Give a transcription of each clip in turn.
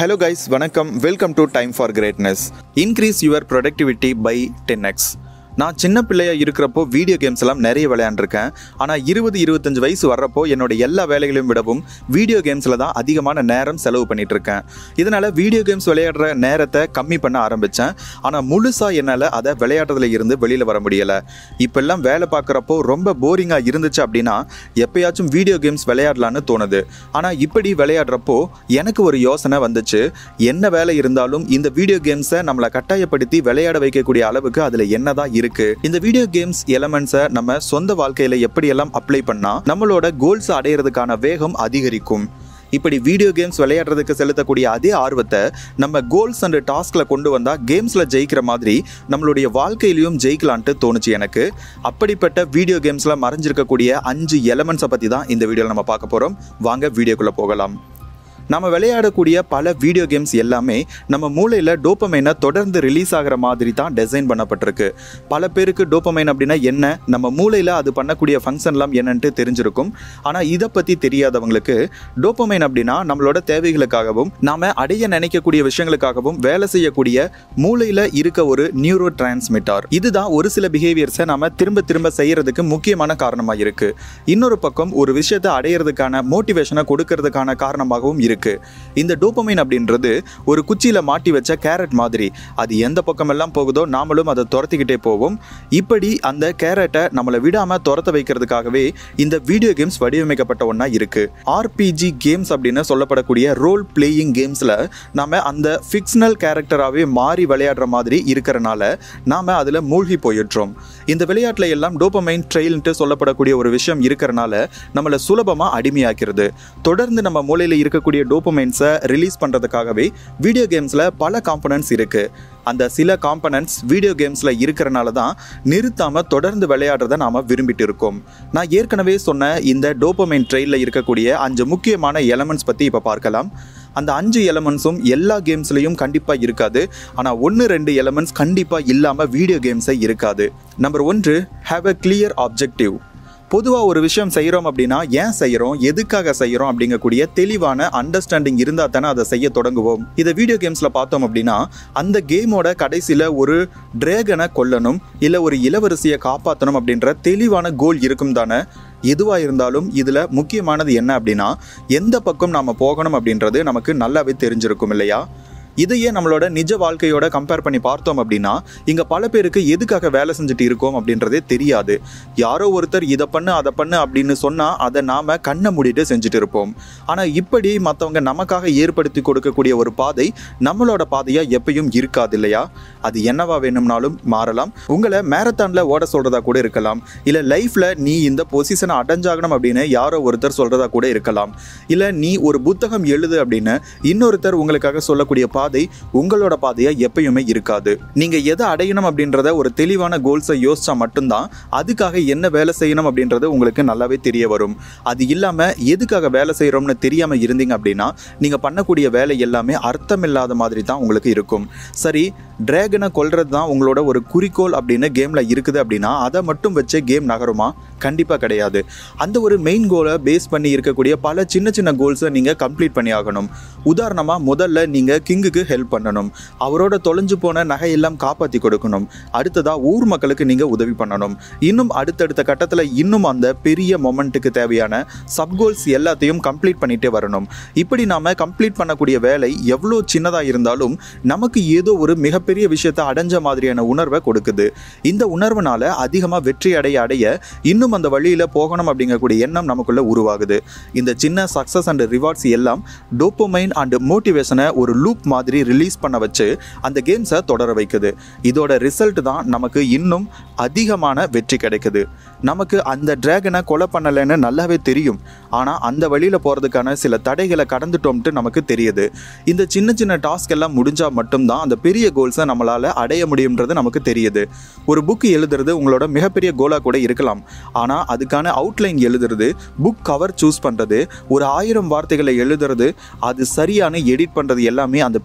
hello guys வணக்கம் welcome to time for greatness increase your productivity by ten X நான் சின்ன பிள்ளையா இருக்கிறப்போ வீடியோ கேம்ஸ் எல்லாம் நிறைய விளையாண்டுருக்கேன் ஆனால் இருபது இருபத்தஞ்சு வயசு வர்றப்போ என்னோட எல்லா வேலைகளையும் விடவும் வீடியோ கேம்ஸில் தான் அதிகமான நேரம் செலவு பண்ணிட்டு இருக்கேன் இதனால வீடியோ கேம்ஸ் விளையாடுற நேரத்தை கம்மி பண்ண ஆரம்பித்தேன் ஆனால் முழுசாக என்னால் அதை விளையாடுறதுல இருந்து வெளியில் வர முடியலை இப்பெல்லாம் வேலை பார்க்குறப்போ ரொம்ப போரிங்காக இருந்துச்சு அப்படின்னா எப்பயாச்சும் வீடியோ கேம்ஸ் விளையாடலான்னு தோணுது ஆனால் இப்படி விளையாடுறப்போ எனக்கு ஒரு யோசனை வந்துச்சு என்ன வேலை இருந்தாலும் இந்த வீடியோ கேம்ஸை நம்மளை கட்டாயப்படுத்தி விளையாட வைக்கக்கூடிய அளவுக்கு அதில் என்னதான் இருக்கு இந்த வீடியோ கேம்ஸ் எலமெண்ட்ஸை நம்ம சொந்த வாழ்க்கையில எப்படியெல்லாம் அப்ளை பண்ணா நம்மளோட கோல்ஸ் அடையிறதுக்கான வேகம் அதிகரிக்கும் இப்படி வீடியோ கேம்ஸ் விளையாடுறதுக்கு செலுத்தக்கூடிய அதே ஆர்வத்தை நம்ம கோல்ஸ் அண்ட் டாஸ்கில் கொண்டு வந்தால் கேம்ஸில் ஜெயிக்கிற மாதிரி நம்மளுடைய வாழ்க்கையிலையும் ஜெயிக்கலான்ட்டு தோணுச்சு எனக்கு அப்படிப்பட்ட வீடியோ கேம்ஸில் மறைஞ்சிருக்கக்கூடிய அஞ்சு எலமெண்ட்ஸை பற்றி தான் இந்த வீடியோவில் நம்ம பார்க்க போகிறோம் வாங்க வீடியோக்குள்ளே போகலாம் நம்ம விளையாடக்கூடிய பல வீடியோ கேம்ஸ் எல்லாமே நம்ம மூளையில் டோப்பமைனை தொடர்ந்து ரிலீஸ் ஆகிற மாதிரி தான் டிசைன் பண்ணப்பட்டிருக்கு பல பேருக்கு டோப்பமைன் அப்படின்னா என்ன நம்ம மூளையில் அது பண்ணக்கூடிய ஃபங்க்ஷன்லாம் என்னன்ட்டு தெரிஞ்சிருக்கும் ஆனால் இதை பற்றி தெரியாதவங்களுக்கு டோப்பமைன் அப்படின்னா நம்மளோட தேவைகளுக்காகவும் நாம அடைய நினைக்கக்கூடிய விஷயங்களுக்காகவும் வேலை செய்யக்கூடிய மூளையில் இருக்க ஒரு நியூரோ டிரான்ஸ்மிட்டர் இதுதான் ஒரு சில பிஹேவியர்ஸை நாம திரும்ப திரும்ப செய்யறதுக்கு முக்கியமான காரணமாக இருக்கு இன்னொரு பக்கம் ஒரு விஷயத்தை அடையிறதுக்கான மோட்டிவேஷனை கொடுக்கறதுக்கான காரணமாகவும் இருக்கு இந்த டோப்பமைன் அப்படின்றது ஒரு குச்சியில மாட்டி வச்ச கேரட் மாதிரி அது எந்த பக்கமெல்லாம் போகுதோ நாமளும் அதை துரத்திக்கிட்டே போவோம் இப்படி அந்த கேரட்டை நம்மளை விடாம துரத்த வைக்கிறதுக்காகவே இந்த வீடியோ கேம்ஸ் வடிவமைக்கப்பட்ட ஒன்றா இருக்கு ஆர்பிஜி கேம்ஸ் அப்படின்னு சொல்லப்படக்கூடிய ரோல் பிளேயிங் கேம்ஸ்ல நாம அந்த ஃபிக்ஷனல் கேரக்டராகவே மாறி விளையாடுற மாதிரி இருக்கிறனால நாம அதில் மூழ்கி போயிடுறோம் இந்த விளையாட்டில் எல்லாம் டோப்பமைன் ட்ரெயில்ன்ட்டு சொல்லப்படக்கூடிய ஒரு விஷயம் இருக்கிறனால நம்மளை சுலபமாக அடிமையாக்கிறது தொடர்ந்து நம்ம மூளையில் இருக்கக்கூடிய டோப்பமைன்ஸை ரிலீஸ் பண்ணுறதுக்காகவே வீடியோ கேம்ஸில் பல காம்பனன்ட்ஸ் இருக்குது அந்த சில காம்பனன்ட்ஸ் வீடியோ கேம்ஸில் இருக்கிறனால தான் நிறுத்தாமல் தொடர்ந்து விளையாடுறதை நாம் விரும்பிட்டு இருக்கோம் நான் ஏற்கனவே சொன்ன இந்த டோப்பமைன் ட்ரெயிலில் இருக்கக்கூடிய அஞ்சு முக்கியமான எலமெண்ட்ஸ் பற்றி இப்போ பார்க்கலாம் அந்த அஞ்சு எலமெண்ட்ஸும் எல்லா கேம்ஸ்லையும் கண்டிப்பாக இருக்காது ஆனால் ஒன்று ரெண்டு எலமெண்ட்ஸ் கண்டிப்பாக இல்லாமல் வீடியோ கேம்ஸே இருக்காது நம்பர் ஒன்று ஹாவ் அ கிளியர் ஆப்ஜெக்டிவ் பொதுவாக ஒரு விஷயம் செய்கிறோம் அப்படின்னா ஏன் செய்கிறோம் எதுக்காக செய்கிறோம் அப்படிங்கக்கூடிய தெளிவான அண்டர்ஸ்டாண்டிங் இருந்தால் தானே அதை செய்ய தொடங்குவோம் இதை வீடியோ கேம்ஸில் பார்த்தோம் அப்படின்னா அந்த கேமோட கடைசியில் ஒரு டிராகனை கொல்லணும் இல்லை ஒரு இளவரசியை காப்பாற்றணும் அப்படின்ற தெளிவான கோல் இருக்கும் தானே எதுவாக இருந்தாலும் இதில் முக்கியமானது என்ன அப்படின்னா எந்த பக்கம் நாம் போகணும் அப்படின்றது நமக்கு நல்லாவே தெரிஞ்சிருக்கும் இல்லையா இதையே நம்மளோட நிஜ வாழ்க்கையோட கம்பேர் பண்ணி பார்த்தோம் அப்படின்னா இங்கே பல பேருக்கு எதுக்காக வேலை செஞ்சுட்டு இருக்கோம் அப்படின்றதே தெரியாது யாரோ ஒருத்தர் இதை பண்ணு அதை பண்ணு அப்படின்னு சொன்னால் அதை நாம் கண்ணை மூடிட்டு செஞ்சுட்டு இருப்போம் ஆனால் இப்படி மற்றவங்க நமக்காக ஏற்படுத்தி கொடுக்கக்கூடிய ஒரு பாதை நம்மளோட பாதையாக எப்பயும் இருக்காது இல்லையா அது என்னவா வேணும்னாலும் மாறலாம் உங்களை மேரத்தானில் ஓட சொல்கிறதா கூட இருக்கலாம் இல்லை லைஃப்பில் நீ இந்த பொசிஷனை அடைஞ்சாகணும் அப்படின்னு யாரோ ஒருத்தர் சொல்கிறதா கூட இருக்கலாம் இல்லை நீ ஒரு புத்தகம் எழுது அப்படின்னு இன்னொருத்தர் உங்களுக்காக சொல்லக்கூடிய பாதை உங்களோட பாதையாக எப்பயுமே இருக்காது நீங்க எதை அடையணும் அப்படின்றத ஒரு தெளிவான கோல்ஸை யோசிச்சா மட்டும்தான் அதுக்காக என்ன வேலை செய்யணும் அப்படின்றது உங்களுக்கு நல்லாவே தெரிய வரும் அது இல்லாம எதுக்காக வேலை செய்யறோம்னு தெரியாம இருந்தீங்க அப்படின்னா நீங்க பண்ணக்கூடிய வேலை எல்லாமே அர்த்தம் இல்லாத மாதிரி தான் உங்களுக்கு இருக்கும் சரி டிராகனை கொல்றது தான் உங்களோட ஒரு குறிக்கோள் அப்படின்னு கேம்ல இருக்குது அப்படின்னா அதை மட்டும் வச்சு கேம் நகருமா கண்டிப்பாக கிடையாது அந்த ஒரு மெயின் கோலை பேஸ் பண்ணி இருக்கக்கூடிய பல சின்ன சின்ன கோல்ஸை நீங்கள் கம்ப்ளீட் பண்ணி ஆகணும் உதாரணமாக முதல்ல நீங்கள் கிங்குக்கு ஹெல்ப் பண்ணணும் அவரோட தொலைஞ்சு போன நகையெல்லாம் காப்பாற்றி கொடுக்கணும் அடுத்ததாக ஊர் மக்களுக்கு நீங்கள் உதவி பண்ணணும் இன்னும் அடுத்தடுத்த கட்டத்தில் இன்னும் அந்த பெரிய மொமெண்ட்டுக்கு தேவையான சப் கோல்ஸ் எல்லாத்தையும் கம்ப்ளீட் பண்ணிகிட்டே வரணும் இப்படி நாம் கம்ப்ளீட் பண்ணக்கூடிய வேலை எவ்வளோ சின்னதாக இருந்தாலும் நமக்கு ஏதோ ஒரு மிகப்பெரிய விஷயத்தை அடைஞ்ச மாதிரியான உணர்வை கொடுக்குது இந்த உணர்வுனால அதிகமாக வெற்றி அடைய அடைய இன்னும் அந்த வழியில் போகணும் அப்படிங்கக்கூடிய எண்ணம் நமக்குள்ள உருவாகுது இந்த சின்ன சக்ஸஸ் அண்ட் ரிவார்ட்ஸ் எல்லாம் டோப்போமைன் அண்ட் மோட்டிவேஷனை ஒரு லூப் மாதிரி ரிலீஸ் பண்ண வச்சு அந்த கேம்ஸை தொடர வைக்குது இதோட ரிசல்ட் தான் நமக்கு இன்னும் அதிகமான வெற்றி கிடைக்குது நமக்கு அந்த டிராகனை கொலை பண்ணலைன்னு நல்லாவே தெரியும் ஆனால் அந்த வழியில் போகிறதுக்கான சில தடைகளை கடந்துட்டோம்ட்டு நமக்கு தெரியுது இந்த சின்ன சின்ன டாஸ்க் எல்லாம் முடிஞ்சால் மட்டும்தான் அந்த பெரிய கோல்ஸை நம்மளால் அடைய முடியுன்றது நமக்கு தெரியுது ஒரு புக் எழுதுறது உங்களோட மிகப்பெரிய கோலாக கூட இருக்கலாம் ஆனால் அதுக்கான அவுட்லைன் எழுதுறது புக் கவர் சூஸ் பண்ணுறது ஒரு ஆயிரம் வார்த்தைகளை எழுதுறது அது சரியான எடிட் பண்ணுறது எல்லாமே அந்த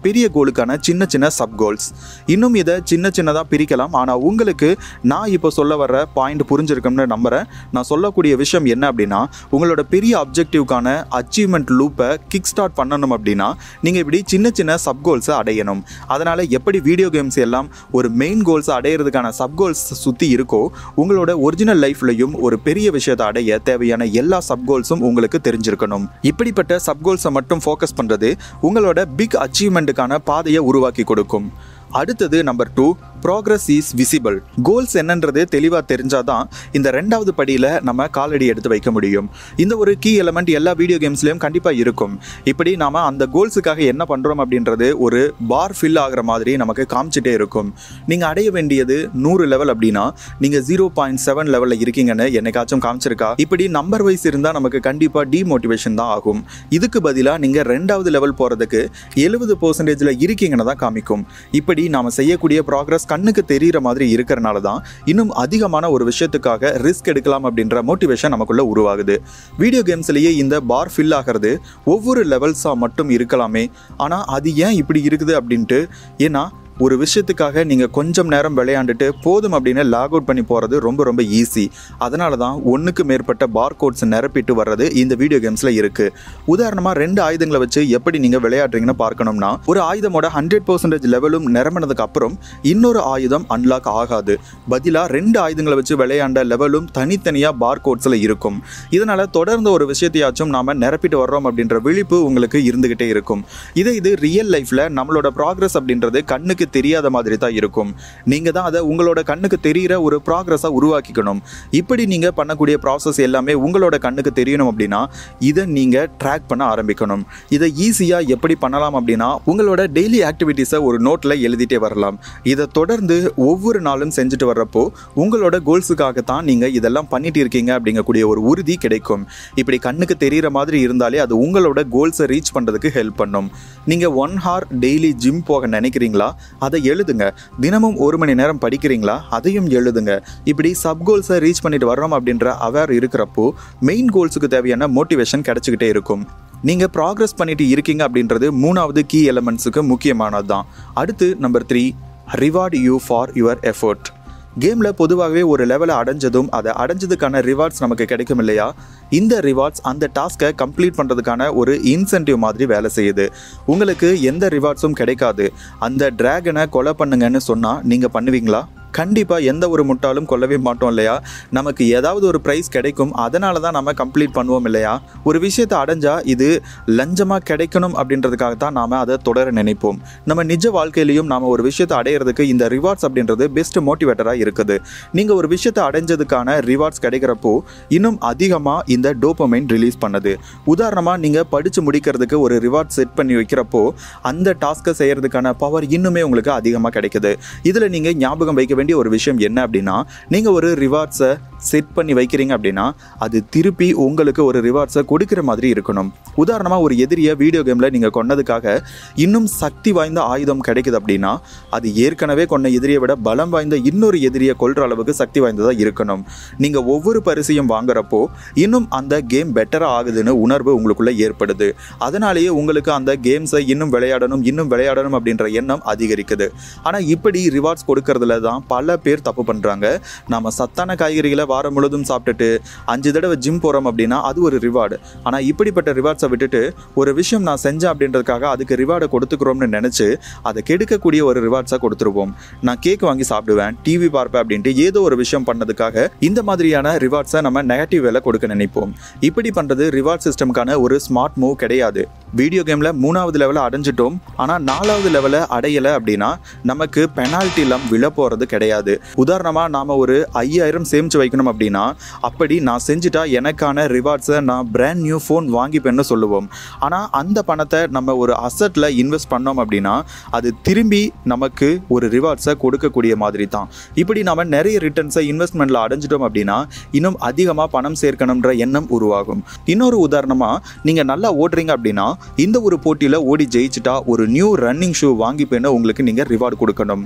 பெரிய கோலுக்கான சின்ன சின்ன சப் கோல்ஸ் இன்னும் இதை சின்ன சின்னதாக பிரிக்கலாம் ஆனால் உங்களுக்கு நான் இப்போ சொல்ல வர்ற பாயிண்ட் புரிஞ்சிருக்கும்னு நம்புகிறேன் நான் சொல்லக்கூடிய விஷயம் என்ன அப்படின்னா உங்களோட பெரிய அப்ஜெக்டிவ்க்கான அச்சீவ்மெண்ட் லூப்பை கிக் ஸ்டார்ட் பண்ணணும் அப்படின்னா நீங்கள் இப்படி சின்ன சின்ன சப் கோல்ஸை அடையணும் அதனால் எப்படி வீடியோ கேம்ஸ் எல்லாம் ஒரு மெயின் கோல்ஸை அடையிறதுக்கான சப் கோல்ஸ் சுற்றி இருக்கோ உங்களோட ஒரிஜினல் லைஃப்லையும் ஒரு பெரிய விஷயத்தை அடைய தேவையான எல்லா சப் கோல்ஸும் உங்களுக்கு தெரிஞ்சிருக்கணும் இப்படிப்பட்ட சப் கோல்ஸை மட்டும் ஃபோக்கஸ் பண்ணுறது உங்களோட பிக் அச்சீவ்மெண்ட்டுக்கான பாதையை உருவாக்கி கொடுக்கும் அடுத்தது number two progress is visible goals என்னன்றது தெளிவாக தெரிஞ்சாதான் இந்த ரெண்டாவது படியில் நம்ம காலடி எடுத்து வைக்க முடியும் இந்த ஒரு கீ எலமெண்ட் எல்லா வீடியோ கேம்ஸ்லேயும் கண்டிப்பாக இருக்கும் இப்படி நாம் அந்த கோல்ஸுக்காக என்ன பண்ணுறோம் அப்படின்றது ஒரு பார் ஃபில் ஆகிற மாதிரி நமக்கு காமிச்சிட்டே இருக்கும் நீங்கள் அடைய வேண்டியது நூறு லெவல் அப்படின்னா நீங்கள் ஜீரோ பாயிண்ட் செவன் லெவலில் இருக்கீங்கன்னு என்னைக்காச்சும் காமிச்சிருக்கா இப்படி நம்பர் வைஸ் இருந்தால் நமக்கு கண்டிப்பாக டிமோட்டிவேஷன் தான் ஆகும் இதுக்கு பதிலாக நீங்கள் ரெண்டாவது லெவல் போகிறதுக்கு எழுபது பர்சன்டேஜில் இருக்கீங்கன்னு தான் காமிக்கும் இப்படி நாம் செய்யக்கூடிய ப்ராக்ரஸ் கண்ணுக்கு தெரிகிற மாதிரி இருக்கிறனால தான் இன்னும் அதிகமான ஒரு விஷயத்துக்காக ரிஸ்க் எடுக்கலாம் அப்படின்ற மோட்டிவேஷன் நமக்குள்ள உருவாகுது வீடியோ கேம்ஸ்லேயே இந்த பார் ஃபில் ஆகிறது ஒவ்வொரு லெவல்ஸாக மட்டும் இருக்கலாமே ஆனால் அது ஏன் இப்படி இருக்குது அப்படின்ட்டு ஏன்னா ஒரு விஷயத்துக்காக நீங்கள் கொஞ்சம் நேரம் விளையாண்டுட்டு போதும் அப்படின்னு லாக் அவுட் பண்ணி போகிறது ரொம்ப ரொம்ப ஈஸி அதனால தான் ஒன்றுக்கு மேற்பட்ட பார் கோட்ஸ் நிரப்பிட்டு வர்றது இந்த வீடியோ கேம்ஸில் இருக்குது உதாரணமாக ரெண்டு ஆயுதங்களை வச்சு எப்படி நீங்கள் விளையாடுறீங்கன்னு பார்க்கணும்னா ஒரு ஆயுதமோட ஹண்ட்ரட் பர்சன்டேஜ் லெவலும் நிரம்பினதுக்கு அப்புறம் இன்னொரு ஆயுதம் அன்லாக் ஆகாது பதிலாக ரெண்டு ஆயுதங்களை வச்சு விளையாண்ட லெவலும் தனித்தனியாக பார் கோட்ஸில் இருக்கும் இதனால் தொடர்ந்து ஒரு விஷயத்தையாச்சும் நாம் நிரப்பிட்டு வர்றோம் அப்படின்ற விழிப்பு உங்களுக்கு இருந்துக்கிட்டே இருக்கும் இதை இது ரியல் லைஃப்பில் நம்மளோட ப்ராக்ரஸ் அப்படின்றது கண்ணுக்கு தெரியாத மாதிரி தான் இருக்கும் நீங்கள் தான் அதை உங்களோட கண்ணுக்கு தெரிகிற ஒரு ப்ராக்ரஸாக உருவாக்கிக்கணும் இப்படி நீங்கள் பண்ணக்கூடிய ப்ராசஸ் எல்லாமே உங்களோட கண்ணுக்கு தெரியணும் அப்படின்னா இதை நீங்கள் ட்ராக் பண்ண ஆரம்பிக்கணும் இதை ஈஸியாக எப்படி பண்ணலாம் அப்படின்னா உங்களோட டெய்லி ஆக்டிவிட்டீஸை ஒரு நோட்டில் எழுதிட்டே வரலாம் இதை தொடர்ந்து ஒவ்வொரு நாளும் செஞ்சுட்டு வர்றப்போ உங்களோட கோல்ஸுக்காக தான் நீங்கள் இதெல்லாம் பண்ணிட்டு இருக்கீங்க அப்படிங்கக்கூடிய ஒரு உறுதி கிடைக்கும் இப்படி கண்ணுக்கு தெரிகிற மாதிரி இருந்தாலே அது உங்களோட கோல்ஸை ரீச் பண்ணுறதுக்கு ஹெல்ப் பண்ணும் நீங்கள் ஒன் ஹார் டெய்லி ஜிம் போக நினைக்கிறீங்களா அதை எழுதுங்க தினமும் ஒரு மணி நேரம் படிக்கிறீங்களா அதையும் எழுதுங்க இப்படி சப் கோல்ஸை ரீச் பண்ணிட்டு வர்றோம் அப்படின்ற அவேர் இருக்கிறப்போ மெயின் கோல்ஸுக்கு தேவையான மோட்டிவேஷன் கிடைச்சிக்கிட்டே இருக்கும் நீங்கள் ப்ராக்ரஸ் பண்ணிட்டு இருக்கீங்க அப்படின்றது மூணாவது கீ எலமெண்ட்ஸுக்கு முக்கியமானது தான் அடுத்து number three reward you for your effort கேமில் பொதுவாகவே ஒரு லெவலை அடைஞ்சதும் அதை அடைஞ்சதுக்கான ரிவார்ட்ஸ் நமக்கு கிடைக்கும் இல்லையா இந்த ரிவார்ட்ஸ் அந்த டாஸ்க்கை கம்ப்ளீட் பண்ணுறதுக்கான ஒரு இன்சென்டிவ் மாதிரி வேலை செய்யுது உங்களுக்கு எந்த ரிவார்ட்ஸும் கிடைக்காது அந்த டிராகனை கொலை பண்ணுங்கன்னு சொன்னால் நீங்கள் பண்ணுவீங்களா கண்டிப்பாக எந்த ஒரு முட்டாலும் கொல்லவே மாட்டோம் இல்லையா நமக்கு ஏதாவது ஒரு ப்ரைஸ் கிடைக்கும் அதனால தான் நம்ம கம்ப்ளீட் பண்ணுவோம் இல்லையா ஒரு விஷயத்தை அடைஞ்சா இது லஞ்சமாக கிடைக்கணும் அப்படின்றதுக்காக தான் நாம் அதை தொடர நினைப்போம் நம்ம நிஜ வாழ்க்கையிலையும் நாம் ஒரு விஷயத்தை அடையிறதுக்கு இந்த ரிவார்ட்ஸ் அப்படின்றது பெஸ்ட் மோட்டிவேட்டராக இருக்குது நீங்கள் ஒரு விஷயத்தை அடைஞ்சதுக்கான ரிவார்ட்ஸ் கிடைக்கிறப்போ இன்னும் அதிகமாக இந்த டோப்பமைன் ரிலீஸ் பண்ணுது உதாரணமாக நீங்கள் படித்து முடிக்கிறதுக்கு ஒரு ரிவார்ட் செட் பண்ணி வைக்கிறப்போ அந்த டாஸ்க்கை செய்கிறதுக்கான பவர் இன்னுமே உங்களுக்கு அதிகமாக கிடைக்குது இதில் நீங்கள் ஞாபகம் வைக்க வேண்டிய ஒரு விஷயம் என்ன அப்படின்னா நீங்கள் ஒரு ரிவார்ட்ஸை செட் பண்ணி வைக்கிறீங்க அப்படின்னா அது திருப்பி உங்களுக்கு ஒரு ரிவார்ட்ஸை கொடுக்குற மாதிரி இருக்கணும் உதாரணமாக ஒரு எதிரியை வீடியோ கேமில் நீங்கள் கொன்னதுக்காக இன்னும் சக்தி வாய்ந்த ஆயுதம் கிடைக்குது அப்படின்னா அது ஏற்கனவே கொண்ட எதிரியை விட பலம் வாய்ந்த இன்னொரு எதிரியை கொல்ற அளவுக்கு சக்தி வாய்ந்ததாக இருக்கணும் நீங்கள் ஒவ்வொரு பரிசையும் வாங்குறப்போ இன்னும் அந்த கேம் பெட்டராக ஆகுதுன்னு உணர்வு உங்களுக்குள்ள ஏற்படுது அதனாலேயே உங்களுக்கு அந்த கேம்ஸை இன்னும் விளையாடணும் இன்னும் விளையாடணும் அப்படின்ற எண்ணம் அதிகரிக்குது ஆனால் இப்படி ரிவார்ட்ஸ் கொடுக்கறதுல தான் பல பேர் தப்பு பண்ணுறாங்க நாம சத்தான காய்கறிகளை வாரம் முழுவதும் சாப்பிட்டுட்டு அஞ்சு தடவை ஜிம் போகிறோம் அப்படின்னா அது ஒரு ரிவார்டு ஆனால் இப்படிப்பட்ட ரிவார்ட்ஸை விட்டுட்டு ஒரு விஷயம் நான் செஞ்சேன் அப்படின்றதுக்காக அதுக்கு ரிவார்டை கொடுத்துக்கிறோம்னு நினச்சி அதை கெடுக்கக்கூடிய ஒரு ரிவார்ட்ஸை கொடுத்துருவோம் நான் கேக் வாங்கி சாப்பிடுவேன் டிவி பார்ப்பேன் அப்படின்ட்டு ஏதோ ஒரு விஷயம் பண்ணதுக்காக இந்த மாதிரியான ரிவார்ட்ஸை நம்ம நெகட்டிவ் வேலை கொடுக்க நினைப்போம் இப்படி பண்ணுறது ரிவார்ட் சிஸ்டம்க்கான ஒரு ஸ்மார்ட் மூவ் கிடையாது வீடியோ கேமில் மூணாவது லெவலை அடைஞ்சிட்டோம் ஆனால் நாலாவது லெவலை அடையலை அப்படின்னா நமக்கு பெனால்ட்டி எல்லாம் விழ போகிறது கிடையாது உதாரணமாக நாம் ஒரு ஐயாயிரம் சேமிச்சு வைக்கணும் அப்படின்னா அப்படி நான் செஞ்சுட்டா எனக்கான ரிவார்ட்ஸை நான் பிராண்ட் நியூ ஃபோன் வாங்கிப்பேன்னு சொல்லுவோம் ஆனால் அந்த பணத்தை நம்ம ஒரு அசட்டில் இன்வெஸ்ட் பண்ணோம் அப்படின்னா அது திரும்பி நமக்கு ஒரு ரிவார்ட்ஸை கொடுக்கக்கூடிய மாதிரி தான் இப்படி நம்ம நிறைய ரிட்டர்ன்ஸை இன்வெஸ்ட்மெண்ட்டில் அடைஞ்சிட்டோம் அப்படின்னா இன்னும் அதிகமாக பணம் சேர்க்கணுன்ற எண்ணம் உருவாகும் இன்னொரு உதாரணமாக நீங்கள் நல்லா ஓடுறீங்க அப்படின்னா இந்த ஒரு போட்டியில் ஓடி ஜெயிச்சிட்டா ஒரு நியூ ரன்னிங் ஷூ வாங்கிப்பேன்னு உங்களுக்கு நீங்கள் ரிவார்டு கொடுக்கணும்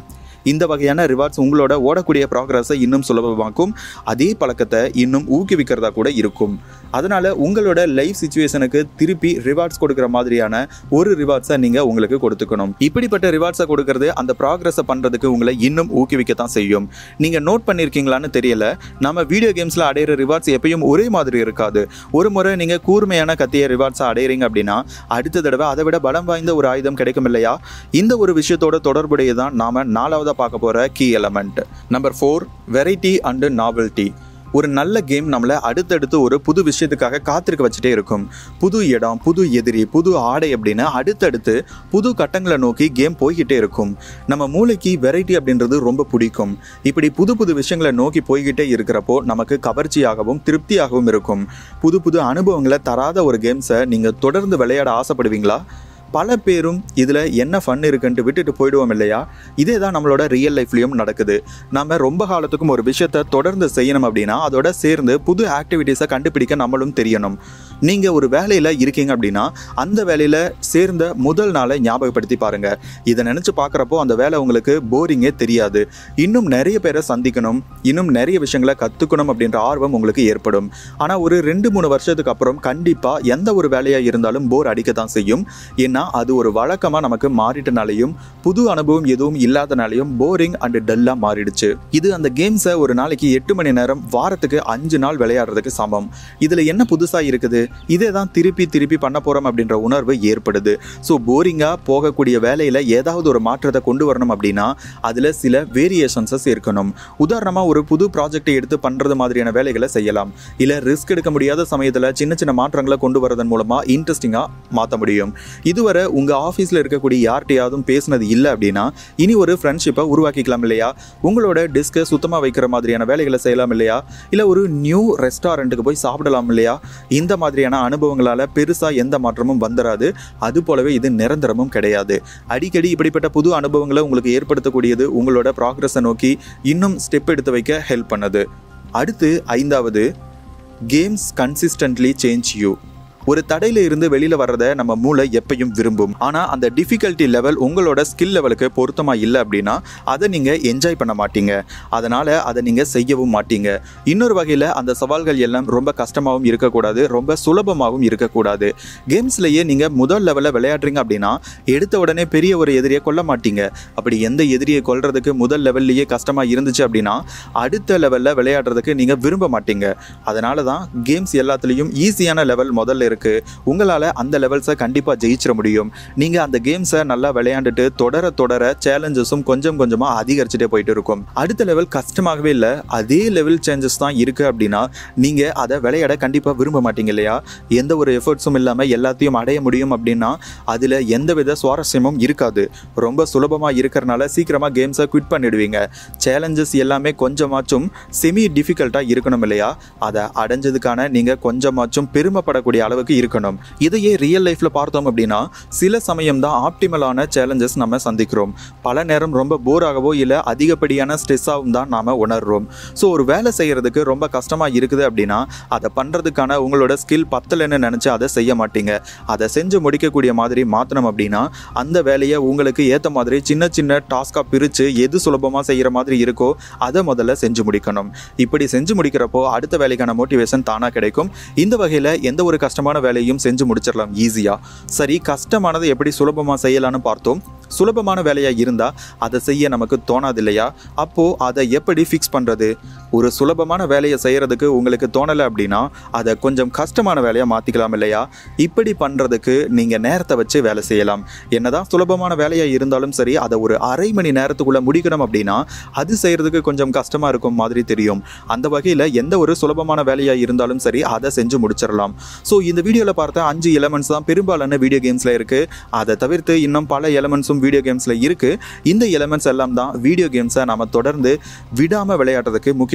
இந்த வகையான ரிவார்ட்ஸ் உங்களோட ஓடக்கூடிய ப்ராக்ரஸை இன்னும் சுலபமாக்கும் அதே பழக்கத்தை இன்னும் ஊக்குவிக்கிறதா கூட இருக்கும் அதனால் உங்களோட லைஃப் சுச்சுவேஷனுக்கு திருப்பி ரிவார்ட்ஸ் கொடுக்குற மாதிரியான ஒரு ரிவார்ட்ஸை நீங்கள் உங்களுக்கு கொடுத்துக்கணும் இப்படிப்பட்ட ரிவார்ட்ஸை கொடுக்கறது அந்த ப்ராக்ரஸை பண்ணுறதுக்கு உங்களை இன்னும் ஊக்குவிக்கத்தான் செய்யும் நீங்கள் நோட் பண்ணியிருக்கீங்களான்னு தெரியல நம்ம வீடியோ கேம்ஸில் அடையிற ரிவார்ட்ஸ் எப்பயும் ஒரே மாதிரி இருக்காது ஒரு முறை நீங்கள் கூர்மையான கத்திய ரிவார்ட்ஸை அடையிறீங்க அப்படின்னா அடுத்த தடவை அதை விட பலம் வாய்ந்த ஒரு ஆயுதம் கிடைக்கும் இல்லையா இந்த ஒரு விஷயத்தோட தொடர்புடையதான் நாம நாலாவதாக பார்க்க போகிற key element number four variety and novelty ஒரு நல்ல கேம் நம்மளை அடுத்தடுத்து ஒரு புது விஷயத்துக்காக காத்திருக்க வச்சுட்டே இருக்கும் புது இடம் புது எதிரி புது ஆடை அப்படின்னு அடுத்தடுத்து புது கட்டங்களை நோக்கி கேம் போய்கிட்டே இருக்கும் நம்ம மூளைக்கு வெரைட்டி அப்படின்றது ரொம்ப பிடிக்கும் இப்படி புது புது விஷயங்களை நோக்கி போய்கிட்டே இருக்கிறப்போ நமக்கு கவர்ச்சியாகவும் திருப்தியாகவும் இருக்கும் புது புது அனுபவங்களை தராத ஒரு கேம்ஸை நீங்கள் தொடர்ந்து விளையாட ஆசைப்படுவீங்களா பல பேரும் இதில் என்ன ஃபன் இருக்குன்ட்டு விட்டுட்டு போயிடுவோம் இல்லையா இதே தான் நம்மளோட ரியல் லைஃப்லேயும் நடக்குது நம்ம ரொம்ப காலத்துக்கும் ஒரு விஷயத்தை தொடர்ந்து செய்யணும் அப்படின்னா அதோட சேர்ந்து புது ஆக்டிவிட்டீஸை கண்டுபிடிக்க நம்மளும் தெரியணும் நீங்கள் ஒரு வேலையில் இருக்கீங்க அப்படின்னா அந்த வேலையில் சேர்ந்த முதல் நாளை ஞாபகப்படுத்தி பாருங்கள் இதை நினச்சி பார்க்குறப்போ அந்த வேலை உங்களுக்கு போரிங்கே தெரியாது இன்னும் நிறைய பேரை சந்திக்கணும் இன்னும் நிறைய விஷயங்களை கற்றுக்கணும் அப்படின்ற ஆர்வம் உங்களுக்கு ஏற்படும் ஆனால் ஒரு ரெண்டு மூணு வருஷத்துக்கு அப்புறம் கண்டிப்பாக எந்த ஒரு வேலையாக இருந்தாலும் போர் அடிக்க தான் செய்யும் ஏன்னா அது ஒரு வழக்கமாக நமக்கு மாறிட்டனாலையும் புது அனுபவம் எதுவும் இல்லாதனாலையும் போரிங் அண்ட் டல்லாக மாறிடுச்சு இது அந்த கேம்ஸை ஒரு நாளைக்கு எட்டு மணி நேரம் வாரத்துக்கு அஞ்சு நாள் விளையாடுறதுக்கு சமம் இதில் என்ன புதுசாக இருக்குது இதே தான் திருப்பி திருப்பி பண்ண போகிறோம் அப்படின்ற உணர்வு ஏற்படுது ஸோ போரிங்காக போகக்கூடிய வேலையில் ஏதாவது ஒரு மாற்றத்தை கொண்டு வரணும் அப்படின்னா அதில் சில வேரியேஷன்ஸஸ் இருக்கணும் உதாரணமாக ஒரு புது ப்ராஜெக்டை எடுத்து பண்ணுறது மாதிரியான வேலைகளை செய்யலாம் இல்லை ரிஸ்க் எடுக்க முடியாத சமயத்தில் சின்ன சின்ன மாற்றங்களை கொண்டு வரதன் மூலமாக இன்ட்ரெஸ்டிங்காக மாற்ற முடியும் இதுவரை உங்கள் ஆஃபீஸில் இருக்கக்கூடிய யார்கிட்டையாவது பேசுனது இல்லை அப்படின்னா இனி ஒரு ஃப்ரெண்ட்ஷிப்பை உருவாக்கிக்கலாம் இல்லையா உங்களோட டிஸ்கை சுத்தமாக வைக்கிற மாதிரியான வேலைகளை செய்யலாம் இல்லையா இல்லை ஒரு நியூ ரெஸ்டாரண்ட்டுக்கு போய் சாப்பிடலாம் இல்லையா இந்த மாதிரியான அனுபவங்களால் பெருசாக எந்த மாற்றமும் வந்துடாது அது போலவே இது நிரந்தரமும் கிடையாது அடிக்கடி இப்படிப்பட்ட புது அனுபவங்களை உங்களுக்கு ஏற்படுத்தக்கூடியது உங்களோட ப்ராக்ரஸை நோக்கி இன்னும் ஸ்டெப் எடுத்து வைக்க ஹெல்ப் பண்ணுது அடுத்து ஐந்தாவது கேம்ஸ் கன்சிஸ்டன்ட்லி சேஞ்ச் யூ ஒரு தடையில இருந்து வெளியில வர்றதை நம்ம மூளை எப்பயும் விரும்பும் ஆனா அந்த டிஃபிகல்ட்டி லெவல் உங்களோட ஸ்கில் லெவலுக்கு பொருத்தமா இல்லை அப்படின்னா அதை நீங்க என்ஜாய் பண்ண மாட்டீங்க அதனால அதை நீங்க செய்யவும் மாட்டீங்க இன்னொரு வகையில அந்த சவால்கள் எல்லாம் ரொம்ப கஷ்டமாகவும் இருக்கக்கூடாது ரொம்ப சுலபமாகவும் இருக்கக்கூடாது கேம்ஸ்லயே நீங்க முதல் லெவலில் விளையாடுறீங்க அப்படின்னா எடுத்த உடனே பெரிய ஒரு எதிரியை கொல்ல மாட்டீங்க அப்படி எந்த எதிரியை கொல்றதுக்கு முதல் லெவல்லையே கஷ்டமா இருந்துச்சு அப்படின்னா அடுத்த லெவல்ல விளையாடுறதுக்கு நீங்க விரும்ப மாட்டீங்க அதனால தான் கேம்ஸ் எல்லாத்துலேயும் ஈஸியான லெவல் முதல்ல இருக்கு உங்களால் அந்த லெவல்ஸை கண்டிப்பாக ஜெயிச்சிட முடியும் நீங்கள் அந்த கேம்ஸை நல்லா விளையாண்டுட்டு தொடர தொடர சேலஞ்சஸும் கொஞ்சம் கொஞ்சமாக அதிகரிச்சுட்டே போயிட்டு இருக்கும் அடுத்த லெவல் கஷ்டமாகவே இல்லை அதே லெவல் சேஞ்சஸ் தான் இருக்குது அப்படின்னா நீங்கள் அதை விளையாட கண்டிப்பாக விரும்ப மாட்டீங்க இல்லையா எந்த ஒரு எஃபர்ட்ஸும் இல்லாமல் எல்லாத்தையும் அடைய முடியும் அப்படின்னா அதில் எந்தவித சுவாரஸ்யமும் இருக்காது ரொம்ப சுலபமாக இருக்கிறனால சீக்கிரமாக கேம்ஸை குவிட் பண்ணிடுவீங்க சேலஞ்சஸ் எல்லாமே கொஞ்சமாச்சும் செமி டிஃபிகல்ட்டாக இருக்கணும் இல்லையா அதை அடைஞ்சதுக்கான நீங்கள் கொஞ்சமாச்சும் பெருமைப்படக்கூடிய அளவுக்கு இருக்கணும் இதையே ரியல் லைஃப்பில் பார்த்தோம் அப்படின்னா சில சமயம் தான் ஆப்டிமலான சேலஞ்சஸ் நம்ம சந்திக்கிறோம் பல நேரம் ரொம்ப போராகவோ இல்லை அதிகப்படியான ஸ்ட்ரெஸ்ஸாகவும் தான் நாம் உணர்றோம் ஸோ ஒரு வேலை செய்கிறதுக்கு ரொம்ப கஷ்டமாக இருக்குது அப்படின்னா அதை பண்ணுறதுக்கான உங்களோட ஸ்கில் பத்தலைன்னு நினச்சி அதை செய்ய மாட்டீங்க அதை செஞ்சு முடிக்கக்கூடிய மாதிரி மாற்றணும் அப்படின்னா அந்த வேலையை உங்களுக்கு ஏற்ற மாதிரி சின்ன சின்ன டாஸ்காக பிரித்து எது சுலபமாக செய்கிற மாதிரி இருக்கோ அதை முதல்ல செஞ்சு முடிக்கணும் இப்படி செஞ்சு முடிக்கிறப்போ அடுத்த வேலைக்கான மோட்டிவேஷன் தானாக கிடைக்கும் இந்த வகையில் எந்த ஒரு கஷ்டமான வேலையும் செஞ்சு முடிச்சிடலாம் ஈஸியாக சரி கஷ்டமானதை எப்படி சுலபமாக செய்யலாம்னு பார்த்தோம் சுலபமான வேலையாக இருந்தால் அதை செய்ய நமக்கு தோணாது இல்லையா அப்போது அதை எப்படி ஃபிக்ஸ் பண்ணுறது ஒரு சுலபமான வேலையை செய்கிறதுக்கு உங்களுக்கு தோணலை அப்படின்னா அதை கொஞ்சம் கஷ்டமான வேலையாக மாற்றிக்கலாம் இல்லையா இப்படி பண்ணுறதுக்கு நீங்கள் நேரத்தை வச்சு வேலை செய்யலாம் என்னதான் சுலபமான வேலையாக இருந்தாலும் சரி அதை ஒரு அரை மணி நேரத்துக்குள்ளே முடிக்கணும் அப்படின்னா அது செய்கிறதுக்கு கொஞ்சம் கஷ்டமாக இருக்கும் மாதிரி தெரியும் அந்த வகையில் எந்த ஒரு சுலபமான வேலையாக இருந்தாலும் சரி அதை செஞ்சு முடிச்சிடலாம் ஸோ இந்த வீடியோவில் பார்த்த அஞ்சு எலமெண்ட்ஸ் தான் பெரும்பாலான வீடியோ கேம்ஸில் இருக்குது அதை தவிர்த்து இன்னும் பல எலமெண்ட்ஸும் வீடியோ கேம்ஸில் இருக்குது இந்த எலமெண்ட்ஸ் எல்லாம் தான் வீடியோ கேம்ஸை நம்ம தொடர்ந்து விடாமல் விளையாடுறதுக்கு முக்கியமான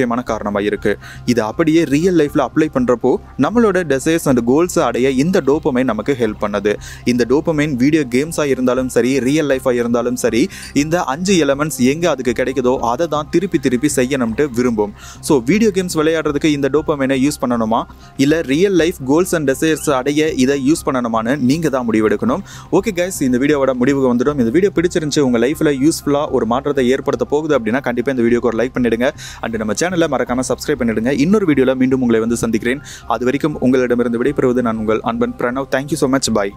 முக்கியமான காரணமாக இருக்குது இது அப்படியே ரியல் லைஃப்பில் அப்ளை பண்ணுறப்போ நம்மளோட டெசைர்ஸ் அண்ட் கோல்ஸை அடைய இந்த டோப்பமைன் நமக்கு ஹெல்ப் பண்ணுது இந்த டோப்பமைன் வீடியோ கேம்ஸாக இருந்தாலும் சரி ரியல் லைஃபாக இருந்தாலும் சரி இந்த அஞ்சு எலமெண்ட்ஸ் எங்கே அதுக்கு கிடைக்குதோ அதை தான் திருப்பி திருப்பி செய்யணும்ட்டு விரும்பும் ஸோ வீடியோ கேம்ஸ் விளையாடுறதுக்கு இந்த டோப்பமைனை யூஸ் பண்ணணுமா இல்லை real life goals and desires அடைய இதை யூஸ் பண்ணணுமான்னு நீங்கள் தான் முடிவெடுக்கணும் ஓகே கைஸ் இந்த வீடியோவோட முடிவுக்கு வந்துடும் இந்த வீடியோ பிடிச்சிருந்துச்சு உங்கள் லைஃப்பில் யூஸ்ஃபுல்லாக ஒரு மாற்றத்தை ஏற்படுத்த போகுது அப்படின்னா கண்டிப்பாக இந்த வீடியோக்கு ஒரு லைக் பண்ணிடுங்க அண்ட் நம்ம சேனலை மறக்காம சப்ஸ்கிரைப் பண்ணிடுங்க இன்னொரு வீடியோவில் மீண்டும் உங்களை வந்து சந்திக்கிறேன் அது வரைக்கும் உங்களிடமிருந்து விடைபெறுவது நான் உங்கள் அன்பன் பிரணவ் தேங்க்யூ ஸோ மச் பாய்